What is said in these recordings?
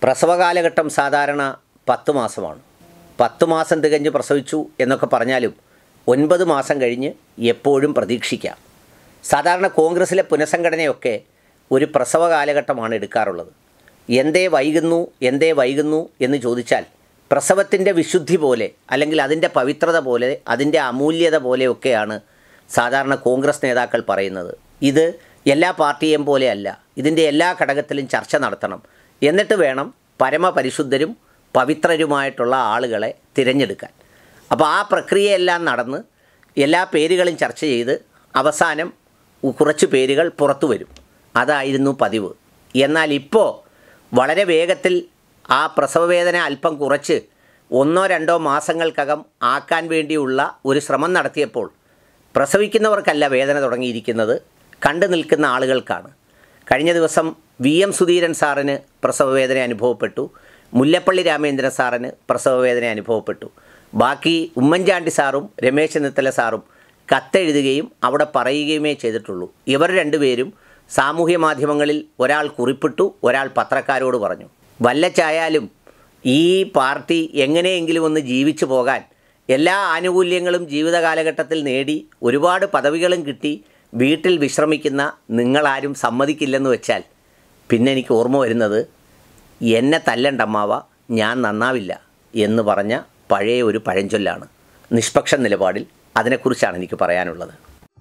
പ്രസവ കാലഘട്ടം സാധാരണ പത്ത് മാസമാണ് പത്ത് മാസം തികഞ്ഞ് പ്രസവിച്ചു എന്നൊക്കെ പറഞ്ഞാലും ഒൻപത് മാസം കഴിഞ്ഞ് എപ്പോഴും പ്രതീക്ഷിക്കാം സാധാരണ കോൺഗ്രസ്സിലെ പുനഃസംഘടനയൊക്കെ ഒരു പ്രസവ കാലഘട്ടമാണ് എടുക്കാറുള്ളത് എന്തേ വൈകുന്നു എന്തേ വൈകുന്നു എന്ന് ചോദിച്ചാൽ പ്രസവത്തിൻ്റെ വിശുദ്ധി പോലെ അല്ലെങ്കിൽ അതിൻ്റെ പവിത്രത പോലെ അതിൻ്റെ അമൂല്യത പോലെയൊക്കെയാണ് സാധാരണ കോൺഗ്രസ് നേതാക്കൾ പറയുന്നത് ഇത് എല്ലാ പാർട്ടിയെയും പോലെയല്ല ഇതിൻ്റെ എല്ലാ ഘടകത്തിലും ചർച്ച നടത്തണം എന്നിട്ട് വേണം പരമപരിശുദ്ധരും പവിത്രരുമായിട്ടുള്ള ആളുകളെ തിരഞ്ഞെടുക്കാൻ അപ്പോൾ ആ പ്രക്രിയയെല്ലാം നടന്ന് എല്ലാ പേരുകളും ചർച്ച ചെയ്ത് അവസാനം കുറച്ച് പേരുകൾ പുറത്തു വരും അതായിരുന്നു പതിവ് എന്നാൽ ഇപ്പോൾ വളരെ വേഗത്തിൽ ആ പ്രസവവേദന അല്പം കുറച്ച് ഒന്നോ രണ്ടോ മാസങ്ങൾക്കകം ആക്കാൻ വേണ്ടിയുള്ള ഒരു ശ്രമം നടത്തിയപ്പോൾ പ്രസവിക്കുന്നവർക്കല്ല വേദന തുടങ്ങിയിരിക്കുന്നത് കണ്ടു നിൽക്കുന്ന ആളുകൾക്കാണ് കഴിഞ്ഞ ദിവസം വി എം സുധീരൻ സാറിന് പ്രസവവേദന അനുഭവപ്പെട്ടു മുല്ലപ്പള്ളി രാമേന്ദ്രൻ സാറിന് പ്രസവവേദന അനുഭവപ്പെട്ടു ബാക്കി ഉമ്മൻചാണ്ടി സാറും രമേശ് ചെന്നിത്തല സാറും കത്തെഴുതുകയും അവിടെ പറയുകയുമേ ചെയ്തിട്ടുള്ളൂ ഇവർ രണ്ടുപേരും സാമൂഹ്യ മാധ്യമങ്ങളിൽ ഒരാൾ കുറിപ്പിട്ടു ഒരാൾ പത്രക്കാരോട് പറഞ്ഞു വല്ലച്ചായാലും ഈ പാർട്ടി എങ്ങനെയെങ്കിലും ഒന്ന് ജീവിച്ചു പോകാൻ എല്ലാ ആനുകൂല്യങ്ങളും ജീവിത കാലഘട്ടത്തിൽ നേടി ഒരുപാട് പദവികളും കിട്ടി വീട്ടിൽ വിശ്രമിക്കുന്ന നിങ്ങളാരും സമ്മതിക്കില്ലെന്ന് വെച്ചാൽ പിന്നെ എനിക്ക് ഓർമ്മ വരുന്നത് എന്നെ തല്ലണ്ടമ്മാവ ഞാൻ നന്നാവില്ല എന്ന് പറഞ്ഞ പഴയ ഒരു പഴഞ്ചൊല്ലാണ് നിഷ്പക്ഷ നിലപാടിൽ അതിനെക്കുറിച്ചാണ് എനിക്ക് പറയാനുള്ളത്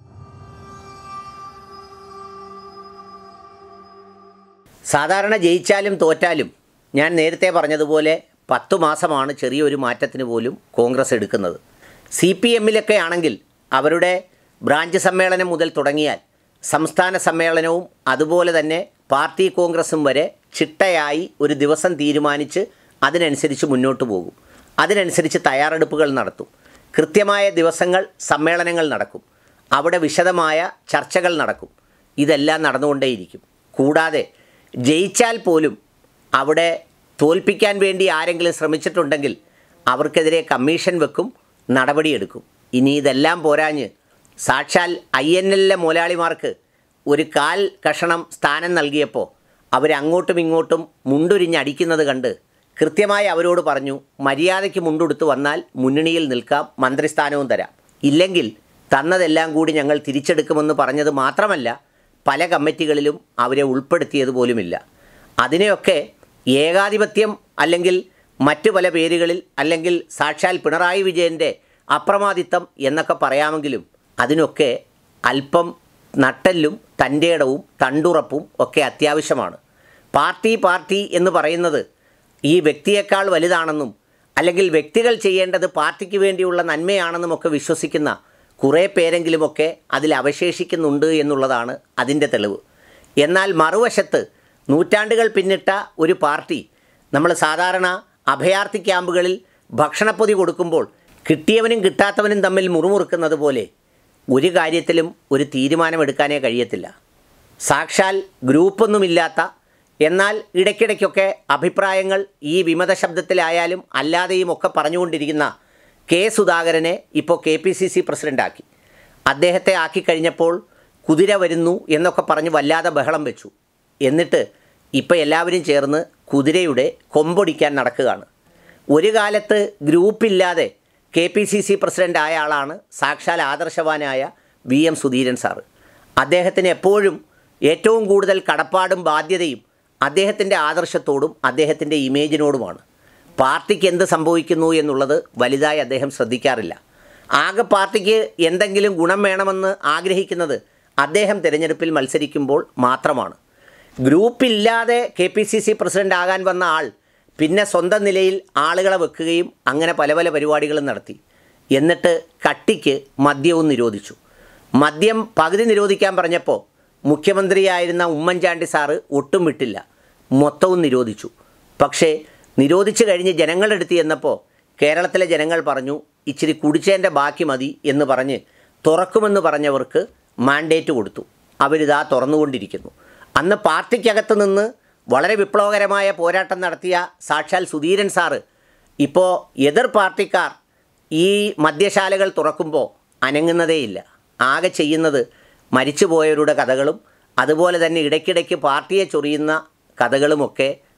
സാധാരണ ജയിച്ചാലും തോറ്റാലും ഞാൻ നേരത്തെ പറഞ്ഞതുപോലെ പത്തു മാസമാണ് ചെറിയൊരു മാറ്റത്തിന് പോലും കോൺഗ്രസ് എടുക്കുന്നത് സി പി എമ്മിലൊക്കെ ആണെങ്കിൽ അവരുടെ ബ്രാഞ്ച് സമ്മേളനം മുതൽ തുടങ്ങിയാൽ സംസ്ഥാന സമ്മേളനവും അതുപോലെ തന്നെ പാർട്ടി കോൺഗ്രസും വരെ ചിട്ടയായി ഒരു ദിവസം തീരുമാനിച്ച് അതിനനുസരിച്ച് മുന്നോട്ട് പോകും അതിനനുസരിച്ച് തയ്യാറെടുപ്പുകൾ നടത്തും കൃത്യമായ ദിവസങ്ങൾ സമ്മേളനങ്ങൾ നടക്കും അവിടെ വിശദമായ ചർച്ചകൾ നടക്കും ഇതെല്ലാം നടന്നുകൊണ്ടേയിരിക്കും കൂടാതെ ജയിച്ചാൽ പോലും അവിടെ തോൽപ്പിക്കാൻ വേണ്ടി ആരെങ്കിലും ശ്രമിച്ചിട്ടുണ്ടെങ്കിൽ അവർക്കെതിരെ കമ്മീഷൻ വെക്കും നടപടിയെടുക്കും ഇനി ഇതെല്ലാം പോരാഞ്ഞ് സാക്ഷാൽ ഐ എൻ എല്ലിലെ മുതലാളിമാർക്ക് ഒരു കാൽ കഷണം സ്ഥാനം നൽകിയപ്പോൾ അവരങ്ങോട്ടും ഇങ്ങോട്ടും മുണ്ടുരിഞ്ഞടിക്കുന്നത് കണ്ട് കൃത്യമായി അവരോട് പറഞ്ഞു മര്യാദയ്ക്ക് മുണ്ടുടുത്ത് വന്നാൽ മുന്നണിയിൽ നിൽക്കാം മന്ത്രിസ്ഥാനവും തരാം ഇല്ലെങ്കിൽ തന്നതെല്ലാം കൂടി ഞങ്ങൾ തിരിച്ചെടുക്കുമെന്ന് പറഞ്ഞത് മാത്രമല്ല പല കമ്മിറ്റികളിലും അവരെ ഉൾപ്പെടുത്തിയത് പോലുമില്ല അതിനെയൊക്കെ ഏകാധിപത്യം അല്ലെങ്കിൽ മറ്റു പല പേരുകളിൽ അല്ലെങ്കിൽ സാക്ഷാൽ പിണറായി വിജയൻ്റെ അപ്രമാദിത്വം എന്നൊക്കെ പറയാമെങ്കിലും അതിനൊക്കെ അല്പം നട്ടെല്ലും തൻ്റെയിടവും തണ്ടുറപ്പും ഒക്കെ അത്യാവശ്യമാണ് പാർട്ടി പാർട്ടി എന്ന് പറയുന്നത് ഈ വ്യക്തിയേക്കാൾ വലുതാണെന്നും അല്ലെങ്കിൽ വ്യക്തികൾ ചെയ്യേണ്ടത് പാർട്ടിക്ക് വേണ്ടിയുള്ള നന്മയാണെന്നും ഒക്കെ വിശ്വസിക്കുന്ന കുറേ പേരെങ്കിലുമൊക്കെ അതിൽ അവശേഷിക്കുന്നുണ്ട് എന്നുള്ളതാണ് അതിൻ്റെ തെളിവ് എന്നാൽ മറുവശത്ത് നൂറ്റാണ്ടുകൾ പിന്നിട്ട ഒരു പാർട്ടി നമ്മൾ സാധാരണ അഭയാർത്ഥി ക്യാമ്പുകളിൽ ഭക്ഷണപ്പൊതി കൊടുക്കുമ്പോൾ കിട്ടിയവനും കിട്ടാത്തവനും തമ്മിൽ മുറുമുറുക്കുന്നത് പോലെ ഒരു കാര്യത്തിലും ഒരു തീരുമാനമെടുക്കാനേ കഴിയത്തില്ല സാക്ഷാൽ ഗ്രൂപ്പൊന്നുമില്ലാത്ത എന്നാൽ ഇടയ്ക്കിടയ്ക്കൊക്കെ അഭിപ്രായങ്ങൾ ഈ വിമത ശബ്ദത്തിലായാലും അല്ലാതെയും ഒക്കെ പറഞ്ഞുകൊണ്ടിരിക്കുന്ന കെ സുധാകരനെ ഇപ്പോൾ കെ പി സി സി പ്രസിഡൻ്റാക്കി അദ്ദേഹത്തെ ആക്കിക്കഴിഞ്ഞപ്പോൾ കുതിര വരുന്നു എന്നൊക്കെ പറഞ്ഞ് വല്ലാതെ ബഹളം വെച്ചു എന്നിട്ട് ഇപ്പോൾ എല്ലാവരും ചേർന്ന് കുതിരയുടെ കൊമ്പൊടിക്കാൻ നടക്കുകയാണ് ഒരു കാലത്ത് ഗ്രൂപ്പില്ലാതെ K P C C president ആയ ആളാണ് സാക്ഷാൽ ആദർശവാനായ വി എം സുധീരൻ സാറ് അദ്ദേഹത്തിന് എപ്പോഴും ഏറ്റവും കൂടുതൽ കടപ്പാടും ബാധ്യതയും അദ്ദേഹത്തിൻ്റെ ആദർശത്തോടും അദ്ദേഹത്തിൻ്റെ ഇമേജിനോടുമാണ് പാർട്ടിക്ക് എന്ത് സംഭവിക്കുന്നു എന്നുള്ളത് വലുതായി അദ്ദേഹം ശ്രദ്ധിക്കാറില്ല ആകെ പാർട്ടിക്ക് എന്തെങ്കിലും ഗുണം വേണമെന്ന് ആഗ്രഹിക്കുന്നത് അദ്ദേഹം തിരഞ്ഞെടുപ്പിൽ മത്സരിക്കുമ്പോൾ മാത്രമാണ് ഗ്രൂപ്പില്ലാതെ K P C C president ആകാൻ വന്ന ആൾ പിന്നെ സ്വന്തം നിലയിൽ ആളുകളെ വെക്കുകയും അങ്ങനെ പല പല പരിപാടികളും നടത്തി എന്നിട്ട് കട്ടിക്ക് മദ്യവും നിരോധിച്ചു മദ്യം പകുതി നിരോധിക്കാൻ പറഞ്ഞപ്പോൾ മുഖ്യമന്ത്രിയായിരുന്ന ഉമ്മൻചാണ്ടി സാറ് ഒട്ടും വിട്ടില്ല മൊത്തവും നിരോധിച്ചു പക്ഷേ നിരോധിച്ചു കഴിഞ്ഞ് ജനങ്ങളെടുത്ത് ചെന്നപ്പോൾ കേരളത്തിലെ ജനങ്ങൾ പറഞ്ഞു ഇച്ചിരി കുടിച്ചതിൻ്റെ ബാക്കി മതി എന്ന് പറഞ്ഞ് തുറക്കുമെന്ന് പറഞ്ഞവർക്ക് മാൻഡേറ്റ് കൊടുത്തു അവരിതാ തുറന്നുകൊണ്ടിരിക്കുന്നു അന്ന് പാർട്ടിക്കകത്ത് നിന്ന് വളരെ വിപ്ലവകരമായ പോരാട്ടം നടത്തിയ സാക്ഷാൽ സുധീരൻ സാറ് ഇപ്പോൾ എതിർ പാർട്ടിക്കാർ ഈ മദ്യശാലകൾ തുറക്കുമ്പോൾ അനങ്ങുന്നതേയില്ല ആകെ ചെയ്യുന്നത് മരിച്ചുപോയവരുടെ കഥകളും അതുപോലെ തന്നെ ഇടയ്ക്കിടയ്ക്ക് പാർട്ടിയെ ചൊറിയുന്ന കഥകളുമൊക്കെ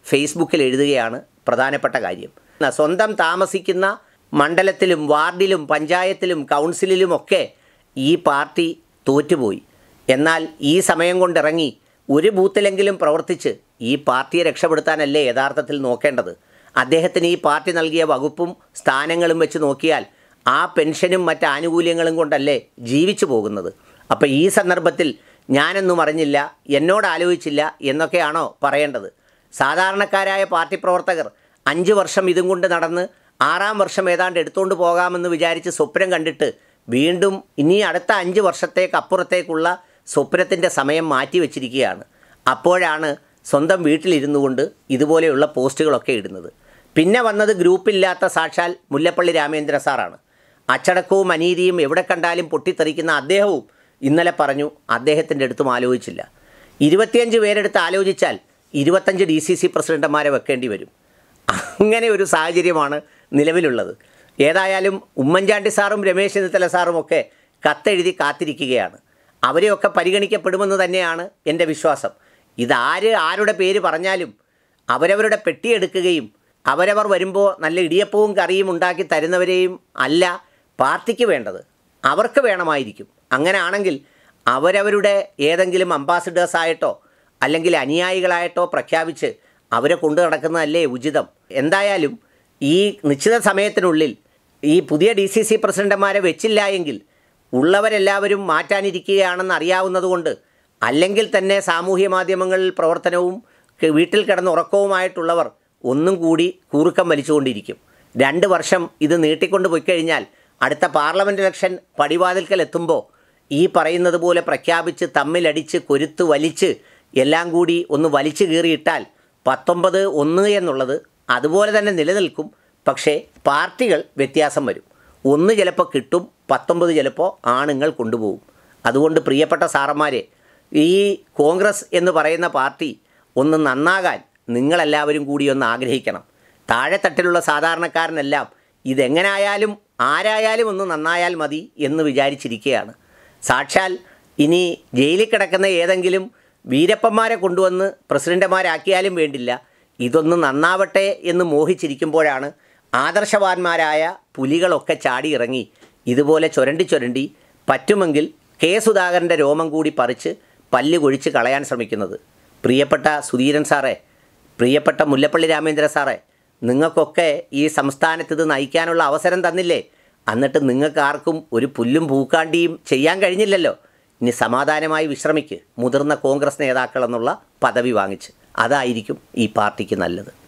ഫേസ്ബുക്കിൽ എഴുതുകയാണ് പ്രധാനപ്പെട്ട കാര്യം സ്വന്തം താമസിക്കുന്ന മണ്ഡലത്തിലും വാർഡിലും പഞ്ചായത്തിലും കൗൺസിലിലുമൊക്കെ ഈ പാർട്ടി തോറ്റുപോയി എന്നാൽ ഈ സമയം കൊണ്ടിറങ്ങി ഒരു ബൂത്തിലെങ്കിലും പ്രവർത്തിച്ച് ഈ പാർട്ടിയെ രക്ഷപ്പെടുത്താനല്ലേ യഥാർത്ഥത്തിൽ നോക്കേണ്ടത് അദ്ദേഹത്തിന് ഈ പാർട്ടി നൽകിയ വകുപ്പും സ്ഥാനങ്ങളും വെച്ച് നോക്കിയാൽ ആ പെൻഷനും മറ്റ് ആനുകൂല്യങ്ങളും കൊണ്ടല്ലേ ജീവിച്ചു പോകുന്നത് അപ്പോൾ ഈ സന്ദർഭത്തിൽ ഞാനൊന്നും അറിഞ്ഞില്ല എന്നോട് ആലോചിച്ചില്ല എന്നൊക്കെയാണോ പറയേണ്ടത് സാധാരണക്കാരായ പാർട്ടി പ്രവർത്തകർ അഞ്ച് വർഷം ഇതും കൊണ്ട് നടന്ന് ആറാം വർഷം ഏതാണ്ട് എടുത്തുകൊണ്ട് പോകാമെന്ന് വിചാരിച്ച് സ്വപ്നം കണ്ടിട്ട് വീണ്ടും ഇനി അടുത്ത അഞ്ച് വർഷത്തേക്ക് അപ്പുറത്തേക്കുള്ള സ്വപ്നത്തിൻ്റെ സമയം മാറ്റി വെച്ചിരിക്കുകയാണ് അപ്പോഴാണ് സ്വന്തം വീട്ടിലിരുന്നു കൊണ്ട് ഇതുപോലെയുള്ള പോസ്റ്റുകളൊക്കെ ഇടുന്നത് പിന്നെ വന്നത് ഗ്രൂപ്പില്ലാത്ത സാക്ഷാൽ മുല്ലപ്പള്ളി രാമേന്ദ്ര സാറാണ് അച്ചടക്കവും അനീതിയും എവിടെ കണ്ടാലും പൊട്ടിത്തെറിക്കുന്ന അദ്ദേഹവും ഇന്നലെ പറഞ്ഞു അദ്ദേഹത്തിൻ്റെ അടുത്തും ആലോചിച്ചില്ല ഇരുപത്തിയഞ്ച് പേരെടുത്ത് ആലോചിച്ചാൽ ഇരുപത്തഞ്ച് ഡി സി സി പ്രസിഡന്റുമാരെ വെക്കേണ്ടി വരും അങ്ങനെ ഒരു സാഹചര്യമാണ് നിലവിലുള്ളത് ഏതായാലും ഉമ്മൻചാണ്ടി സാറും രമേശ് ചെന്നിത്തല സാറും ഒക്കെ കത്തെഴുതി കാത്തിരിക്കുകയാണ് അവരെയൊക്കെ പരിഗണിക്കപ്പെടുമെന്ന് തന്നെയാണ് എൻ്റെ വിശ്വാസം ഇതാര് ആരുടെ പേര് പറഞ്ഞാലും അവരവരുടെ പെട്ടിയെടുക്കുകയും അവരവർ വരുമ്പോൾ നല്ല ഇടിയപ്പവും കറിയും ഉണ്ടാക്കി തരുന്നവരെയും അല്ല പാർട്ടിക്ക് വേണ്ടത് അവർക്ക് വേണമായിരിക്കും അങ്ങനെ ആണെങ്കിൽ അവരവരുടെ ഏതെങ്കിലും അംബാസിഡേഴ്സ് ആയിട്ടോ അല്ലെങ്കിൽ അനുയായികളായിട്ടോ പ്രഖ്യാപിച്ച് അവരെ കൊണ്ടു നടക്കുന്നതല്ലേ ഉചിതം എന്തായാലും ഈ നിശ്ചിത സമയത്തിനുള്ളിൽ ഈ പുതിയ ഡി സി സി പ്രസിഡന്റുമാരെ വെച്ചില്ല എങ്കിൽ ഉള്ളവരെല്ലാവരും മാറ്റാനിരിക്കുകയാണെന്ന് അറിയാവുന്നതുകൊണ്ട് അല്ലെങ്കിൽ തന്നെ സാമൂഹ്യ മാധ്യമങ്ങളിൽ പ്രവർത്തനവും ക- വീട്ടിൽ കിടന്ന് ഉറക്കവുമായിട്ടുള്ളവർ ഒന്നും കൂടി കൂറുക്കം വലിച്ചുകൊണ്ടിരിക്കും രണ്ട് വർഷം ഇത് നീട്ടിക്കൊണ്ട് പോയി കഴിഞ്ഞാൽ അടുത്ത പാർലമെൻറ്റ് ഇലക്ഷൻ പടിവാതിൽക്കൽ എത്തുമ്പോൾ ഈ പറയുന്നത് പോലെ പ്രഖ്യാപിച്ച് തമ്മിലടിച്ച് കൊരുത്ത് വലിച്ച് എല്ലാം കൂടി ഒന്ന് വലിച്ചു കീറിയിട്ടാൽ പത്തൊമ്പത് ഒന്ന് എന്നുള്ളത് അതുപോലെ തന്നെ നിലനിൽക്കും പക്ഷേ പാർട്ടികൾ വ്യത്യാസം വരും ഒന്ന് ചിലപ്പോൾ കിട്ടും പത്തൊമ്പത് ചിലപ്പോൾ ആണുങ്ങൾ കൊണ്ടുപോകും അതുകൊണ്ട് പ്രിയപ്പെട്ട സാറന്മാരെ ഈ കോൺഗ്രസ് എന്ന് പറയുന്ന പാർട്ടി ഒന്ന് നന്നാകാൻ നിങ്ങളെല്ലാവരും കൂടി ഒന്ന് ആഗ്രഹിക്കണം താഴെത്തട്ടിലുള്ള സാധാരണക്കാരനെല്ലാം ഇതെങ്ങനായാലും ആരായാലും ഒന്ന് നന്നായാൽ മതി എന്ന് വിചാരിച്ചിരിക്കുകയാണ് സാക്ഷാൽ ഇനി ജയിലിൽ കിടക്കുന്ന ഏതെങ്കിലും വീരപ്പന്മാരെ കൊണ്ടുവന്ന് പ്രസിഡന്റുമാരാക്കിയാലും വേണ്ടില്ല ഇതൊന്ന് നന്നാവട്ടെ എന്ന് മോഹിച്ചിരിക്കുമ്പോഴാണ് ആദർശവാന്മാരായ പുലികളൊക്കെ ചാടിയിറങ്ങി ഇതുപോലെ ചുരണ്ടി ചുരണ്ടി പറ്റുമെങ്കിൽ കെ സുധാകരൻ്റെ രോമം കൂടി പറിച്ച് പല്ല് കൊഴിച്ച് കളയാൻ ശ്രമിക്കുന്നത് പ്രിയപ്പെട്ട സുധീരൻ സാറേ പ്രിയപ്പെട്ട മുല്ലപ്പള്ളി രാമേന്ദ്ര സാറേ നിങ്ങൾക്കൊക്കെ ഈ സംസ്ഥാനത്ത് ഇത് നയിക്കാനുള്ള അവസരം തന്നില്ലേ എന്നിട്ട് നിങ്ങൾക്ക് ആർക്കും ഒരു പുല്ലും പൂക്കാണ്ടിയും ചെയ്യാൻ കഴിഞ്ഞില്ലല്ലോ ഇനി സമാധാനമായി വിശ്രമിക്ക് മുതിർന്ന കോൺഗ്രസ് നേതാക്കൾ എന്നുള്ള പദവി വാങ്ങിച്ച് അതായിരിക്കും ഈ പാർട്ടിക്ക് നല്ലത്